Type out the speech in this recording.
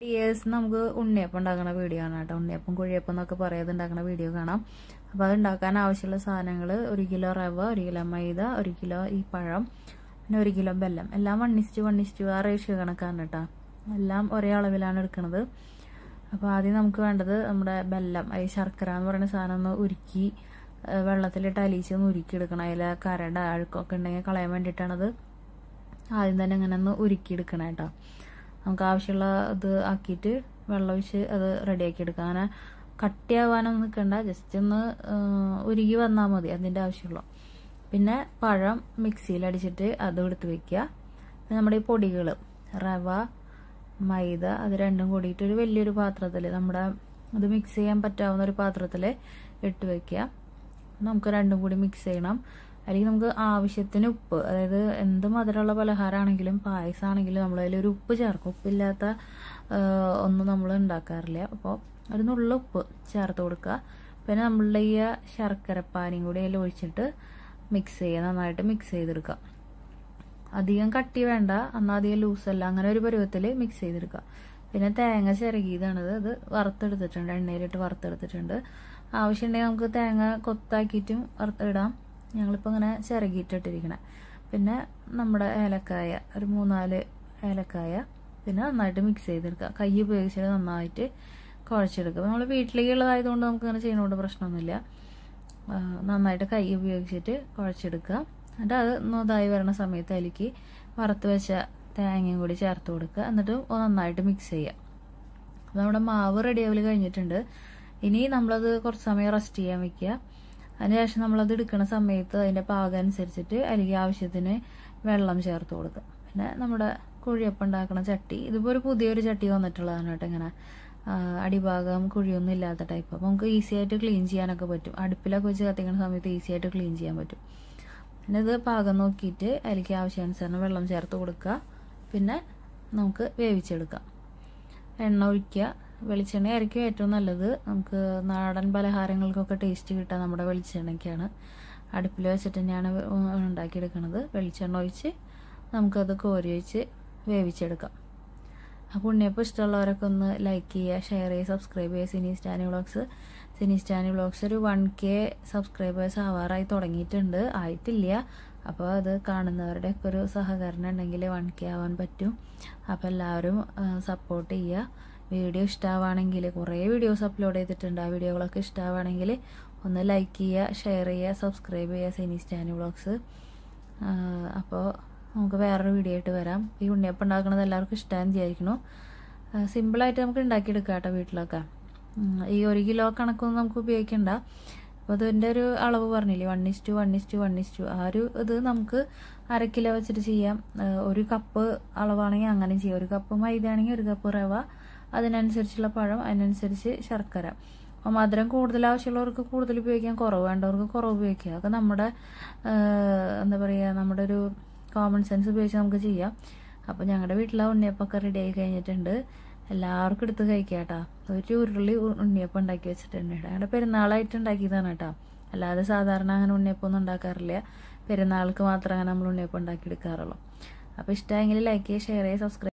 years നമുക്ക് ഉണ്ണിയപ്പം ഉണ്ടാക്കുന്ന video ആണ് കേട്ടോ ഉണ്ണിയപ്പം കുഴിയപ്പം എന്നൊക്കെ പറയാതെ ഉണ്ടാക്കുന്ന വീഡിയോ കാണാം അപ്പോൾ അത് ഉണ്ടാക്കാൻ ആവശ്യമുള്ള സാധനങ്ങൾ ഒരു കിലോ റവ ഒരു കിലോ മൈദ ഒരു കിലോ ഈ പഴം പിന്നെ ഒരു കിലോ ബെല്ലം എല്ലാം വൺ ഇസ്റ്റു വൺ ഇസ്റ്റു ആ റേഷ്യോ കണക്കാണ് കേട്ടോ എല്ലാം ഒരേ അളവിലാണ് എടുക്കുന്നത് അപ്പോൾ ആദ്യം നമുക്ക് വേണ്ടത് നമ്മുടെ ബെല്ലം ഈ ശർക്കര എന്ന് പറയുന്ന സാധനം ഒന്ന് ഉരുക്കി ഏഹ് വെള്ളത്തിലിട്ട് അലിയിച്ച് ഒന്ന് ഉരുക്കി എടുക്കണം അതിൽ കരട് അഴുക്കൊക്കെ ഉണ്ടെങ്കിൽ കളയാൻ വേണ്ടിയിട്ടാണത് ആദ്യം തന്നെ ഇങ്ങനെ ഒന്ന് ഉരുക്കി എടുക്കണം കേട്ടോ നമുക്ക് ആവശ്യമുള്ള ഇത് ആക്കിയിട്ട് വെള്ളം ഒഴിച്ച് അത് റെഡിയാക്കി എടുക്കാം അങ്ങനെ കട്ടിയാവാനൊന്നും നിൽക്കണ്ട ജസ്റ്റ് ഒന്ന് ഏഹ് ഉരുകി വന്നാൽ മതി അതിൻ്റെ ആവശ്യമുള്ളൂ പിന്നെ പഴം മിക്സിയിൽ അടിച്ചിട്ട് അതും എടുത്ത് വെക്കുക പിന്നെ നമ്മുടെ ഈ പൊടികൾ റവ മൈദ അത് രണ്ടും കൂടിയിട്ട് ഒരു വലിയൊരു പാത്രത്തിൽ നമ്മുടെ അത് മിക്സ് ചെയ്യാൻ പറ്റാവുന്ന ഒരു പാത്രത്തിൽ ഇട്ട് വെക്കുക നമുക്ക് രണ്ടും കൂടി മിക്സ് ചെയ്യണം അല്ലെങ്കിൽ നമുക്ക് ആവശ്യത്തിന് ഉപ്പ് അതായത് എന്ത് മധുരമുള്ള പലഹാരമാണെങ്കിലും പായസമാണെങ്കിലും നമ്മൾ അതിൽ ഒരു ഉപ്പ് ചേർക്കും ഉപ്പില്ലാത്ത ആ, ഒന്നും നമ്മൾ ഉണ്ടാക്കാറില്ല അപ്പോൾ ഒരു നുള്ള ഉപ്പ് ചേർത്ത് കൊടുക്കുക പിന്നെ നമ്മളുടെ ഈ ശർക്കരപ്പാനിയും കൂടി അതിൽ ഒഴിച്ചിട്ട് മിക്സ് ചെയ്യുക നന്നായിട്ട് മിക്സ് ചെയ്തെടുക്കുക അധികം കട്ടി വേണ്ട എന്നാൽ അധികം ലൂസല്ല അങ്ങനെ ഒരു പരുവത്തിൽ മിക്സ് ചെയ്തെടുക്കുക പിന്നെ തേങ്ങ ചിരകിയതാണിത് ഇത് വറുത്തെടുത്തിട്ടുണ്ട് എണ്ണയിലിട്ട് വറുത്തെടുത്തിട്ടുണ്ട് ആവശ്യമുണ്ടെങ്കിൽ നമുക്ക് തേങ്ങ കൊത്താക്കിയിട്ടും വറുത്തിടാം ഞങ്ങളിപ്പോൾ ഇങ്ങനെ ചിരകിയിട്ടിട്ടിരിക്കണേ പിന്നെ നമ്മുടെ ഏലക്കായ ഒരു മൂന്നാല് ഏലക്കായ പിന്നെ നന്നായിട്ട് മിക്സ് ചെയ്തെടുക്കുക കൈ ഉപയോഗിച്ചിട്ട് നന്നായിട്ട് കുഴച്ചെടുക്കുക നമ്മൾ വീട്ടിലേക്കുള്ളതായതുകൊണ്ട് നമുക്ക് ഇങ്ങനെ ചെയ്യുന്നതുകൊണ്ട് പ്രശ്നമൊന്നുമില്ല ആ, നന്നായിട്ട് കൈ ഉപയോഗിച്ചിട്ട് കുഴച്ചെടുക്കുക എന്നിട്ട് അത് നന്നായി വരണ സമയത്ത് അതിലേക്ക് വറുത്ത് വെച്ച തേങ്ങയും കൂടി ചേർത്ത് കൊടുക്കുക എന്നിട്ട് ഒന്ന് നന്നായിട്ട് മിക്സ് ചെയ്യുക അപ്പോൾ നമ്മുടെ മാവ് റെഡിയാവൽ കഴിഞ്ഞിട്ടുണ്ട് ഇനി നമ്മളത് കുറച്ച് സമയം റെസ്റ്റ് ചെയ്യാൻ വെക്കുക അതിനുശേഷം നമ്മളത് എടുക്കുന്ന സമയത്ത് അതിൻ്റെ പാകം അനുസരിച്ചിട്ട് അതിലേക്ക് ആവശ്യത്തിന് വെള്ളം ചേർത്ത് കൊടുക്കുക പിന്നെ നമ്മുടെ കുഴിയപ്പം ഉണ്ടാക്കുന്ന ചട്ടി ഇതിപ്പോൾ ഒരു പുതിയൊരു ചട്ടി വന്നിട്ടുള്ളതാണ് കേട്ടോ ഇങ്ങനെ ആ, അടിഭാഗം കുഴിയൊന്നും ഇല്ലാത്ത ടൈപ്പ് അപ്പോൾ നമുക്ക് ഈസി ആയിട്ട് ക്ലീൻ ചെയ്യാനൊക്കെ പറ്റും അടുപ്പിലൊക്കെ വെച്ച് കത്തിക്കുന്ന സമയത്ത് ഈസി ആയിട്ട് ക്ലീൻ ചെയ്യാൻ പറ്റും പിന്നെ ഇത് പാകം നോക്കിയിട്ട് അതിലേക്ക് ആവശ്യാനുസരണം വെള്ളം ചേർത്ത് കൊടുക്കുക പിന്നെ നമുക്ക് വേവിച്ചെടുക്കാം എണ്ണ ഒഴിക്കുക വെളിച്ചെണ്ണ ആയിരിക്കും ഏറ്റവും നല്ലത് നമുക്ക് നാടൻ പലഹാരങ്ങൾക്കൊക്കെ ടേസ്റ്റ് കിട്ടാൻ നമ്മുടെ വെളിച്ചെണ്ണയ്ക്കാണ് അടുപ്പിൽ വെച്ചിട്ട് തന്നെയാണ് ഉണ്ടാക്കിയെടുക്കുന്നത് വെളിച്ചെണ്ണ ഒഴിച്ച് നമുക്കത് കോരി ഒഴിച്ച് വേവിച്ചെടുക്കാം അപ്പോൾ ഉണ്ണിയപ്പം ഇഷ്ടമുള്ളവരൊക്കെ ഒന്ന് ലൈക്ക് ചെയ്യുക ഷെയർ ചെയ്യുക സബ്സ്ക്രൈബ് ചെയ്യുക സിനി സ്റ്റാനി വ്ളോഗ്സ് സിനി സ്റ്റാനി വ്ളോഗ്സ് ഒരു വൺ കെ സബ്സ്ക്രൈബേഴ്സ് ആവാറായി തുടങ്ങിയിട്ടുണ്ട് ആയിട്ടില്ല അപ്പോൾ അത് കാണുന്നവരുടെ ഒക്കെ ഒരു സഹകരണം ഉണ്ടെങ്കിൽ വൺ കെ ആവാൻ പറ്റും അപ്പോൾ എല്ലാവരും സപ്പോർട്ട് ചെയ്യുക വീഡിയോ ഇഷ്ടമാണെങ്കിൽ കുറേ വീഡിയോസ് അപ്ലോഡ് ചെയ്തിട്ടുണ്ട് ആ വീഡിയോകളൊക്കെ ഇഷ്ടമാണെങ്കിൽ ഒന്ന് ലൈക്ക് ചെയ്യുക ഷെയർ ചെയ്യുക സബ്സ്ക്രൈബ് ചെയ്യുക സിനി സ്റ്റാനി വ്ളോഗ്സ് അപ്പോൾ നമുക്ക് വേറൊരു വീഡിയോ ആയിട്ട് വരാം ഈ ഉണ്ണിയപ്പം ഉണ്ടാക്കുന്നത് എല്ലാവർക്കും ഇഷ്ടമാണെന്ന് വിചാരിക്കുന്നു സിമ്പിളായിട്ട് നമുക്ക് ഉണ്ടാക്കിയെടുക്കാം കേട്ടോ വീട്ടിലൊക്കെ ഉം, ഈ ഒരു കിലോ കണക്കൊന്നും നമുക്ക് ഉപയോഗിക്കണ്ട അപ്പോൾ അതിൻ്റെ ഒരു അളവ് പറഞ്ഞില്ലേ one is to one is to one is to ആ ഒരു ഇത് നമുക്ക് അര കിലോ വെച്ചിട്ട് ചെയ്യാം ആ, ഒരു കപ്പ് അളവാണെങ്കിൽ അങ്ങനെ ചെയ്യാം ഒരു കപ്പ് മൈദ ആണെങ്കിൽ ഒരു കപ്പ് റവ അതിനനുസരിച്ചുള്ള പഴം അതിനനുസരിച്ച് ശർക്കര അപ്പോൾ മധുരം കൂടുതൽ ആവശ്യമുള്ളവർക്ക് കൂടുതൽ ഉപയോഗിക്കാം കുറവ് വേണ്ടവർക്ക് കുറവ് ഉപയോഗിക്കുക അതൊക്കെ നമ്മുടെ ആ, എന്താ പറയുക നമ്മുടെ ഒരു കോമൺ സെൻസ് ഉപയോഗിച്ച് നമുക്ക് ചെയ്യാം അപ്പോൾ ഞങ്ങളുടെ വീട്ടിലെ ഉണ്ണിയപ്പമൊക്കെ റെഡി ആയി കഴിഞ്ഞിട്ടുണ്ട് എല്ലാവർക്കും എടുത്ത് കഴിക്കാം കേട്ടോ ഒരു ഉരുളി ഉ- ഉണ്ണിയപ്പം ഉണ്ടാക്കി വെച്ചിട്ടുണ്ട് ഞങ്ങളുടെ പെരുന്നാളായിട്ട് ഉണ്ടാക്കിയതാണ് കേട്ടോ അല്ലാതെ സാധാരണ അങ്ങനെ ഉണ്ണിയപ്പം ഒന്നും ഉണ്ടാക്കാറില്ല പെരുന്നാൾക്ക് മാത്രം അങ്ങനെ നമ്മൾ ഉണ്ണിയപ്പം ഉണ്ടാക്കി എടുക്കാറുള്ളൂ അപ്പോൾ ഇഷ്ടമായെങ്കിൽ ലൈക്ക് ചെയ്യുക ഷെയർ ചെയ്യുക സബ്സ്ക്രൈബ്